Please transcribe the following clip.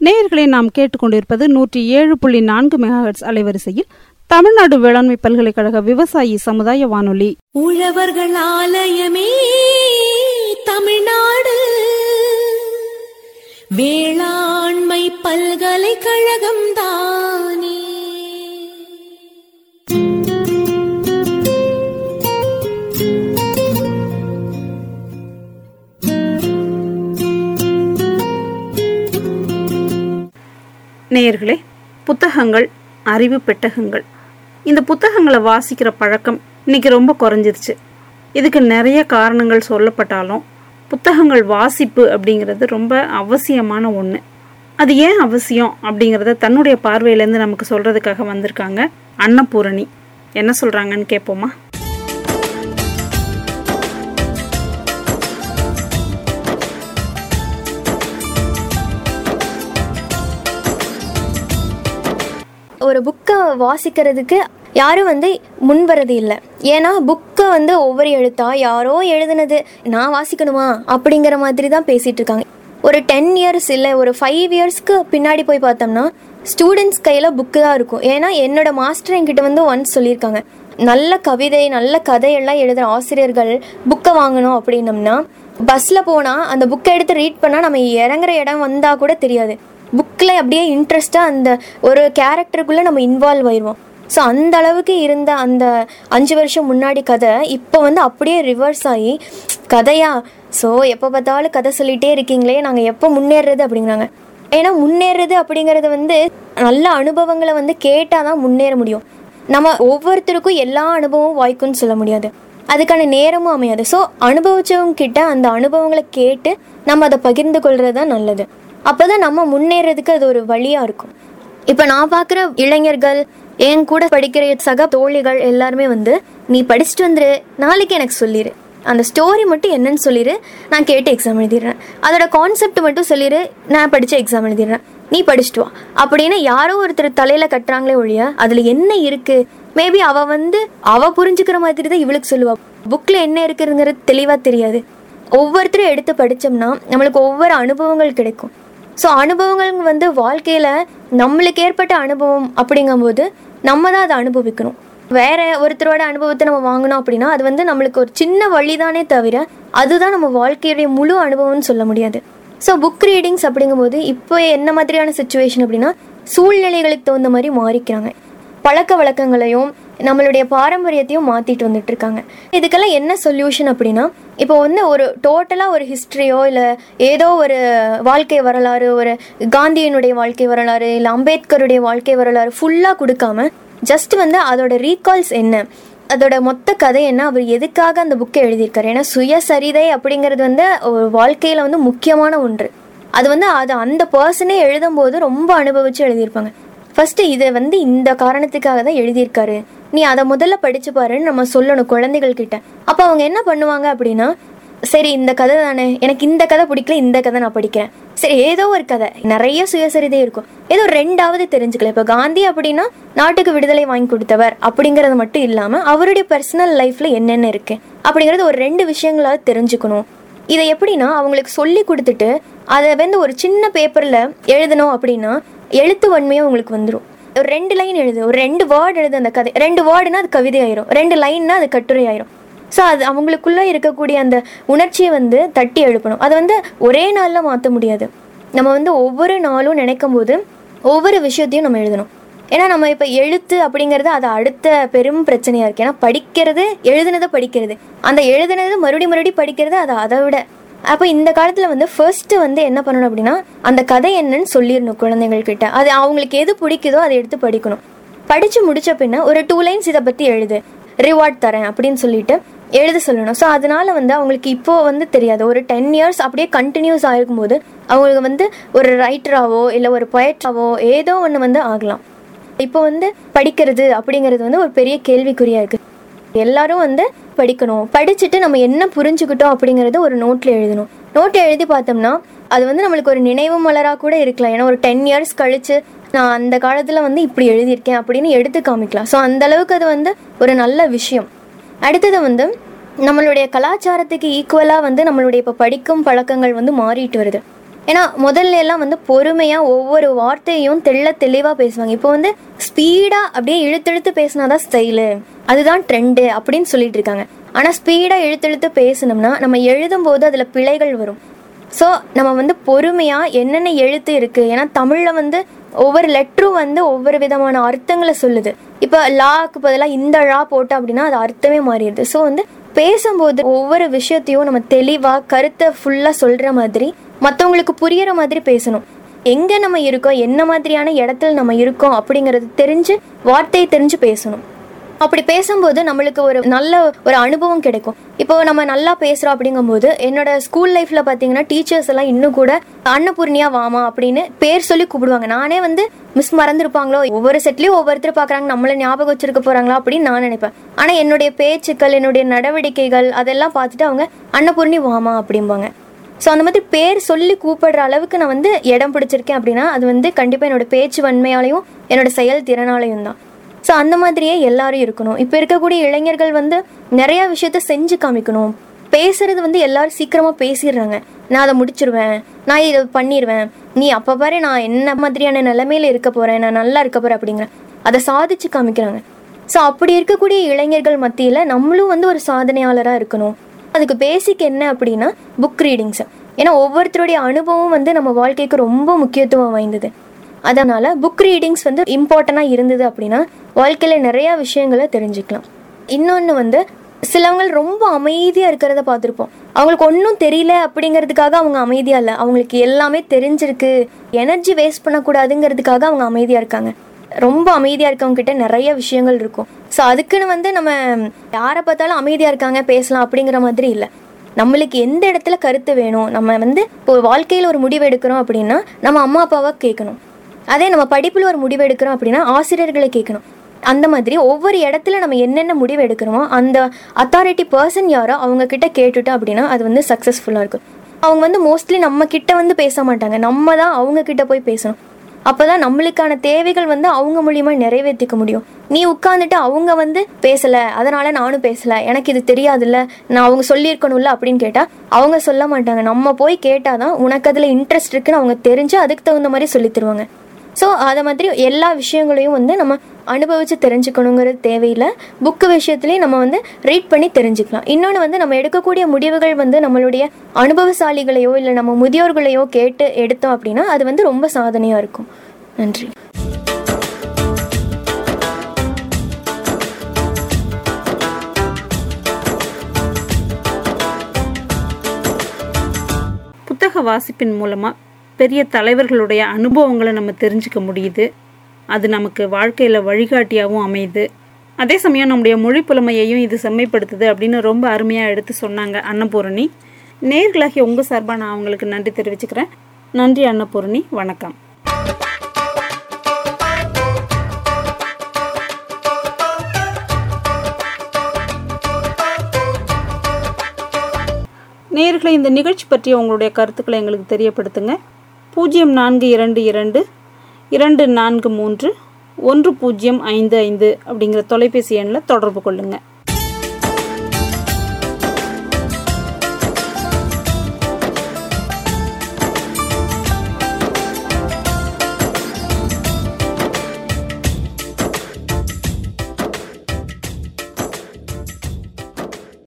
நேயர்களை நாம் கேட்டுக்கொண்டிருப்பது நூற்றி ஏழு புள்ளி நான்கு மெகாஹெட்ஸ் அலைவரிசையில் தமிழ்நாடு வேளாண்மை பல்கலைக்கழக விவசாயி சமுதாய வானொலி உழவர்கள் ஆலயமே தமிழ்நாடு வேளாண்மை பல்கலைக்கழகம் தானே நேயர்களே புத்தகங்கள் அறிவு பெட்டகங்கள் இந்த புத்தகங்களை வாசிக்கிற பழக்கம் இன்னைக்கு ரொம்ப குறைஞ்சிருச்சு இதுக்கு நிறைய காரணங்கள் சொல்லப்பட்டாலும் புத்தகங்கள் வாசிப்பு அப்படிங்கிறது ரொம்ப அவசியமான ஒன்று அது ஏன் அவசியம் அப்படிங்கிறத தன்னுடைய பார்வையிலேருந்து நமக்கு சொல்கிறதுக்காக வந்திருக்காங்க அன்னபூரணி என்ன சொல்கிறாங்கன்னு கேட்போமா ஒரு புக்கை வாசிக்கிறதுக்கு யாரும் வந்து முன் வரது இல்லை ஏன்னா புக்கை வந்து ஒவ்வொரு எழுத்தா யாரோ எழுதுனது நான் வாசிக்கணுமா அப்படிங்கிற மாதிரி தான் பேசிட்டு இருக்காங்க ஒரு டென் இயர்ஸ் இல்லை ஒரு ஃபைவ் இயர்ஸ்க்கு பின்னாடி போய் பார்த்தோம்னா ஸ்டூடெண்ட்ஸ் கையில் புக்கு தான் இருக்கும் ஏன்னா என்னோட மாஸ்டர் என்கிட்ட வந்து ஒன்ஸ் சொல்லியிருக்காங்க நல்ல கவிதை நல்ல கதையெல்லாம் எழுதுகிற ஆசிரியர்கள் புக்கை வாங்கணும் அப்படின்னம்னா பஸ்ஸில் போனால் அந்த புக்கை எடுத்து ரீட் பண்ணால் நம்ம இறங்குற இடம் வந்தால் கூட தெரியாது புக்கில் அப்படியே இன்ட்ரெஸ்ட்டாக அந்த ஒரு கேரக்டருக்குள்ளே நம்ம இன்வால்வ் ஆயிடுவோம் ஸோ அந்த அளவுக்கு இருந்த அந்த அஞ்சு வருஷம் முன்னாடி கதை இப்போ வந்து அப்படியே ரிவர்ஸ் ஆகி கதையா ஸோ எப்போ பார்த்தாலும் கதை சொல்லிகிட்டே இருக்கீங்களே நாங்கள் எப்போ முன்னேறுறது அப்படிங்கிறாங்க ஏன்னா முன்னேறுறது அப்படிங்கிறது வந்து நல்ல அனுபவங்களை வந்து கேட்டால் தான் முன்னேற முடியும் நம்ம ஒவ்வொருத்தருக்கும் எல்லா அனுபவமும் வாய்க்கும்னு சொல்ல முடியாது அதுக்கான நேரமும் அமையாது ஸோ அனுபவிச்சவங்க கிட்ட அந்த அனுபவங்களை கேட்டு நம்ம அதை பகிர்ந்து கொள்றது தான் நல்லது அப்போதான் நம்ம முன்னேறதுக்கு அது ஒரு வழியாக இருக்கும் இப்போ நான் பார்க்குற இளைஞர்கள் என் கூட படிக்கிற சக தோழிகள் எல்லாருமே வந்து நீ படிச்சுட்டு வந்துரு நாளைக்கு எனக்கு சொல்லிடு அந்த ஸ்டோரி மட்டும் என்னன்னு சொல்லிடு நான் கேட்டு எக்ஸாம் எழுதிடுறேன் அதோட கான்செப்ட் மட்டும் சொல்லிடு நான் படித்து எக்ஸாம் எழுதிடுறேன் நீ படிச்சுட்டு வா அப்படின்னு யாரோ ஒருத்தர் தலையில் கட்டுறாங்களே ஒழிய அதில் என்ன இருக்குது மேபி அவள் வந்து அவள் புரிஞ்சுக்கிற மாதிரி தான் இவளுக்கு சொல்லுவா புக்கில் என்ன இருக்குங்கிறது தெளிவாக தெரியாது ஒவ்வொருத்தரும் எடுத்து படித்தோம்னா நம்மளுக்கு ஒவ்வொரு அனுபவங்கள் கிடைக்கும் ஸோ அனுபவங்கள் வந்து வாழ்க்கையில் நம்மளுக்கு ஏற்பட்ட அனுபவம் அப்படிங்கும்போது நம்ம தான் அதை அனுபவிக்கணும் வேற ஒருத்தரோட அனுபவத்தை நம்ம வாங்கணும் அப்படின்னா அது வந்து நம்மளுக்கு ஒரு சின்ன வழிதானே தவிர அதுதான் நம்ம வாழ்க்கையுடைய முழு அனுபவம்னு சொல்ல முடியாது ஸோ புக் ரீடிங்ஸ் அப்படிங்கும்போது இப்போ என்ன மாதிரியான சுச்சுவேஷன் அப்படின்னா சூழ்நிலைகளுக்கு தகுந்த மாதிரி மாறிக்கிறாங்க பழக்க வழக்கங்களையும் நம்மளுடைய பாரம்பரியத்தையும் மாற்றிட்டு வந்துட்டு இருக்காங்க இதுக்கெல்லாம் என்ன சொல்யூஷன் அப்படின்னா இப்போ வந்து ஒரு டோட்டலாக ஒரு ஹிஸ்ட்ரியோ இல்லை ஏதோ ஒரு வாழ்க்கை வரலாறு ஒரு காந்தியினுடைய வாழ்க்கை வரலாறு இல்லை அம்பேத்கருடைய வாழ்க்கை வரலாறு ஃபுல்லாக கொடுக்காம ஜஸ்ட் வந்து அதோட ரீகால்ஸ் என்ன அதோட மொத்த கதை என்ன அவர் எதுக்காக அந்த புக்கை எழுதியிருக்காரு ஏன்னா சுயசரிதை அப்படிங்கிறது வந்து ஒரு வாழ்க்கையில் வந்து முக்கியமான ஒன்று அது வந்து அது அந்த பர்சனே எழுதும்போது ரொம்ப அனுபவிச்சு எழுதியிருப்பாங்க ஃபஸ்ட்டு இதை வந்து இந்த காரணத்துக்காக தான் எழுதியிருக்காரு நீ அதை முதல்ல படிச்சு பாருன்னு நம்ம சொல்லணும் குழந்தைகள் கிட்ட அப்போ அவங்க என்ன பண்ணுவாங்க அப்படின்னா சரி இந்த கதை தானே எனக்கு இந்த கதை பிடிக்கல இந்த கதை நான் படிக்கிறேன் சரி ஏதோ ஒரு கதை நிறைய சுயசரிதை இருக்கும் ஏதோ ரெண்டாவது தெரிஞ்சுக்கல இப்போ காந்தி அப்படின்னா நாட்டுக்கு விடுதலை வாங்கி கொடுத்தவர் அப்படிங்கிறது மட்டும் இல்லாமல் அவருடைய பர்சனல் லைஃப்ல என்னென்ன இருக்கு அப்படிங்கிறது ஒரு ரெண்டு விஷயங்களாவது தெரிஞ்சுக்கணும் இதை எப்படின்னா அவங்களுக்கு சொல்லி கொடுத்துட்டு அதை வந்து ஒரு சின்ன பேப்பரில் எழுதணும் அப்படின்னா எழுத்து வன்மையாக உங்களுக்கு வந்துடும் ஒரு ரெண்டு லைன் எழுது ஒரு ரெண்டு வேர்டு எழுது அந்த கதை ரெண்டு வேர்டுனா அது கவிதை ஆயிரும் ரெண்டு லைன்னா அது கட்டுரை ஆயிரும் ஸோ அது அவங்களுக்குள்ளே இருக்கக்கூடிய அந்த உணர்ச்சியை வந்து தட்டி எழுப்பணும் அதை வந்து ஒரே நாளில் மாற்ற முடியாது நம்ம வந்து ஒவ்வொரு நாளும் நினைக்கும் போது ஒவ்வொரு விஷயத்தையும் நம்ம எழுதணும் ஏன்னா நம்ம இப்போ எழுத்து அப்படிங்கிறது அது அடுத்த பெரும் பிரச்சனையாக இருக்குது ஏன்னா படிக்கிறது எழுதுனதை படிக்கிறது அந்த எழுதுனது மறுபடி மறுபடி படிக்கிறது அது அதை விட அப்போ இந்த காலத்தில் வந்து ஃபர்ஸ்ட் வந்து என்ன பண்ணணும் அப்படின்னா அந்த கதை என்னன்னு சொல்லிடணும் குழந்தைங்கள்கிட்ட அது அவங்களுக்கு எது பிடிக்குதோ அதை எடுத்து படிக்கணும் படித்து முடிச்ச பின்ன ஒரு டூ லைன்ஸ் இதை பற்றி எழுது ரிவார்ட் தரேன் அப்படின்னு சொல்லிட்டு எழுத சொல்லணும் ஸோ அதனால வந்து அவங்களுக்கு இப்போ வந்து தெரியாது ஒரு டென் இயர்ஸ் அப்படியே கண்டினியூஸ் ஆகிருக்கும் போது அவங்களுக்கு வந்து ஒரு ரைட்டராவோ இல்லை ஒரு பொயட்டாவோ ஏதோ ஒன்று வந்து ஆகலாம் இப்போ வந்து படிக்கிறது அப்படிங்கிறது வந்து ஒரு பெரிய கேள்விக்குறியா இருக்கு எல்லாரும் வந்து படிக்கணும் படிச்சுட்டு நம்ம என்ன புரிஞ்சுக்கிட்டோம் அப்படிங்கறது ஒரு நோட்ல எழுதணும் நோட் எழுதி பார்த்தோம்னா அது வந்து நம்மளுக்கு ஒரு நினைவு மலராக கூட இருக்கலாம் ஏன்னா ஒரு டென் இயர்ஸ் கழிச்சு நான் அந்த காலத்தில் வந்து இப்படி எழுதியிருக்கேன் அப்படின்னு எடுத்து காமிக்கலாம் ஸோ அந்த அளவுக்கு அது வந்து ஒரு நல்ல விஷயம் அடுத்தது வந்து நம்மளுடைய கலாச்சாரத்துக்கு ஈக்குவலாக வந்து நம்மளுடைய இப்போ படிக்கும் பழக்கங்கள் வந்து மாறிட்டு வருது ஏன்னா முதல்ல எல்லாம் வந்து பொறுமையாக ஒவ்வொரு வார்த்தையும் தெள்ள தெளிவாக பேசுவாங்க இப்போ வந்து ஸ்பீடாக அப்படியே இழுத்தெழுத்து பேசினாதான் ஸ்டைலு அதுதான் ட்ரெண்டு அப்படின்னு சொல்லிட்டு இருக்காங்க ஆனால் ஸ்பீடாக இழுத்தெழுத்து பேசணும்னா நம்ம எழுதும்போது அதில் பிழைகள் வரும் ஸோ நம்ம வந்து பொறுமையாக என்னென்ன எழுத்து இருக்குது ஏன்னா தமிழில் வந்து ஒவ்வொரு லெட்டரும் வந்து ஒவ்வொரு விதமான அர்த்தங்களை சொல்லுது இப்போ லாக்கு பதிலாக இந்த ழா போட்டோம் அப்படின்னா அது அர்த்தமே மாறிடுது ஸோ வந்து பேசும்போது ஒவ்வொரு விஷயத்தையும் நம்ம தெளிவாக கருத்தை ஃபுல்லாக சொல்கிற மாதிரி மற்றவங்களுக்கு புரியிற மாதிரி பேசணும் எங்கே நம்ம இருக்கோம் என்ன மாதிரியான இடத்துல நம்ம இருக்கோம் அப்படிங்கிறது தெரிஞ்சு வார்த்தையை தெரிஞ்சு பேசணும் அப்படி பேசும்போது நம்மளுக்கு ஒரு நல்ல ஒரு அனுபவம் கிடைக்கும் இப்போ நம்ம நல்லா பேசுகிறோம் அப்படிங்கும்போது என்னோட ஸ்கூல் லைஃப்பில் பார்த்தீங்கன்னா டீச்சர்ஸ் எல்லாம் இன்னும் கூட அன்னபூர்ணியா வாமா அப்படின்னு பேர் சொல்லி கூப்பிடுவாங்க நானே வந்து மிஸ் மறந்துருப்பாங்களோ ஒவ்வொரு செட்லேயும் ஒவ்வொருத்தர் பார்க்குறாங்க நம்மளை ஞாபகம் வச்சிருக்க போகிறாங்களா அப்படின்னு நான் நினைப்பேன் ஆனால் என்னுடைய பேச்சுக்கள் என்னுடைய நடவடிக்கைகள் அதெல்லாம் பார்த்துட்டு அவங்க அன்னபூர்ணி வாமா அப்படிம்பாங்க ஸோ அந்த மாதிரி பேர் சொல்லி கூப்பிடுற அளவுக்கு நான் வந்து இடம் பிடிச்சிருக்கேன் அப்படின்னா அது வந்து கண்டிப்பாக என்னோட பேச்சு வன்மையாலையும் என்னோட செயல் திறனாலையும் தான் ஸோ அந்த மாதிரியே எல்லாரும் இருக்கணும் இப்போ இருக்கக்கூடிய இளைஞர்கள் வந்து நிறைய விஷயத்த செஞ்சு காமிக்கணும் பேசுறது வந்து எல்லாரும் சீக்கிரமாக பேசிடுறாங்க நான் அதை முடிச்சிருவேன் நான் இதை பண்ணிடுவேன் நீ அப்போ பாரு நான் என்ன மாதிரியான நிலைமையில இருக்க போகிறேன் நான் நல்லா இருக்க போகிறேன் அப்படிங்கிற அதை சாதிச்சு காமிக்கிறாங்க ஸோ அப்படி இருக்கக்கூடிய இளைஞர்கள் மத்தியில் நம்மளும் வந்து ஒரு சாதனையாளராக இருக்கணும் அதுக்கு பேசிக் என்ன அப்படின்னா புக் ரீடிங்ஸ் ஏன்னா ஒவ்வொருத்தருடைய அனுபவம் வந்து நம்ம வாழ்க்கைக்கு ரொம்ப முக்கியத்துவம் வாய்ந்தது அதனால புக் ரீடிங்ஸ் வந்து இம்பார்ட்டண்டாக இருந்தது அப்படின்னா வாழ்க்கையில் நிறைய விஷயங்களை தெரிஞ்சுக்கலாம் இன்னொன்று வந்து சிலவங்க ரொம்ப அமைதியாக இருக்கிறத பார்த்துருப்போம் அவங்களுக்கு ஒன்றும் தெரியல அப்படிங்கிறதுக்காக அவங்க அமைதியாக இல்லை அவங்களுக்கு எல்லாமே தெரிஞ்சிருக்கு எனர்ஜி வேஸ்ட் பண்ணக்கூடாதுங்கிறதுக்காக அவங்க அமைதியாக இருக்காங்க ரொம்ப அமைதியாக இருக்கவங்க கிட்ட நிறைய விஷயங்கள் இருக்கும் ஸோ அதுக்குன்னு வந்து நம்ம யாரை பார்த்தாலும் அமைதியாக இருக்காங்க பேசலாம் அப்படிங்கிற மாதிரி இல்லை நம்மளுக்கு எந்த இடத்துல கருத்து வேணும் நம்ம வந்து இப்போ வாழ்க்கையில் ஒரு முடிவு எடுக்கிறோம் அப்படின்னா நம்ம அம்மா அப்பாவை கேட்கணும் அதே நம்ம படிப்பில் ஒரு முடிவு எடுக்கிறோம் அப்படின்னா ஆசிரியர்களை கேட்கணும் அந்த மாதிரி ஒவ்வொரு இடத்துல நம்ம என்னென்ன முடிவு எடுக்கிறோமோ அந்த அத்தாரிட்டி பர்சன் யாரோ அவங்க கிட்ட கேட்டுட்டோம் அப்படின்னா அது வந்து சக்ஸஸ்ஃபுல்லாக இருக்கும் அவங்க வந்து மோஸ்ட்லி நம்ம கிட்ட வந்து பேச மாட்டாங்க நம்ம தான் அவங்க கிட்ட போய் பேசணும் அப்பதான் நம்மளுக்கான தேவைகள் வந்து அவங்க மூலியமா நிறைவேற்றிக்க முடியும் நீ உட்காந்துட்டு அவங்க வந்து பேசல அதனால நானும் பேசல எனக்கு இது தெரியாதுல்ல நான் அவங்க சொல்லியிருக்கணும்ல அப்படின்னு கேட்டா அவங்க சொல்ல மாட்டாங்க நம்ம போய் கேட்டாதான் உனக்கு அதுல இன்ட்ரெஸ்ட் இருக்குன்னு அவங்க தெரிஞ்சு அதுக்கு தகுந்த மாதிரி சொல்லி தருவாங்க ஸோ அதை மாதிரி எல்லா விஷயங்களையும் வந்து நம்ம அனுபவித்து தெரிஞ்சுக்கணுங்கிறது தேவையில்லை புக்கு விஷயத்துலேயும் நம்ம வந்து ரீட் பண்ணி தெரிஞ்சுக்கலாம் இன்னொன்று வந்து நம்ம எடுக்கக்கூடிய முடிவுகள் வந்து நம்மளுடைய அனுபவசாலிகளையோ இல்லை நம்ம முதியோர்களையோ கேட்டு எடுத்தோம் அப்படின்னா அது வந்து ரொம்ப சாதனையாக இருக்கும் நன்றி புத்தக வாசிப்பின் மூலமாக பெரிய தலைவர்களுடைய அனுபவங்களை நம்ம தெரிஞ்சுக்க முடியுது அது நமக்கு வாழ்க்கையில் வழிகாட்டியாகவும் அமையுது அதே சமயம் நம்முடைய மொழி புலமையையும் இது செம்மைப்படுத்துது அப்படின்னு ரொம்ப அருமையாக எடுத்து சொன்னாங்க அன்னபூரணி நேர்களாகிய உங்கள் சார்பாக நான் அவங்களுக்கு நன்றி தெரிவிச்சுக்கிறேன் நன்றி அன்னபூரணி வணக்கம் நேர்களை இந்த நிகழ்ச்சி பற்றிய உங்களுடைய கருத்துக்களை எங்களுக்கு தெரியப்படுத்துங்க பூஜ்ஜியம் நான்கு இரண்டு இரண்டு இரண்டு நான்கு மூன்று ஒன்று பூஜ்ஜியம் ஐந்து ஐந்து அப்படிங்கிற தொலைபேசி எண்ணில் தொடர்பு கொள்ளுங்கள்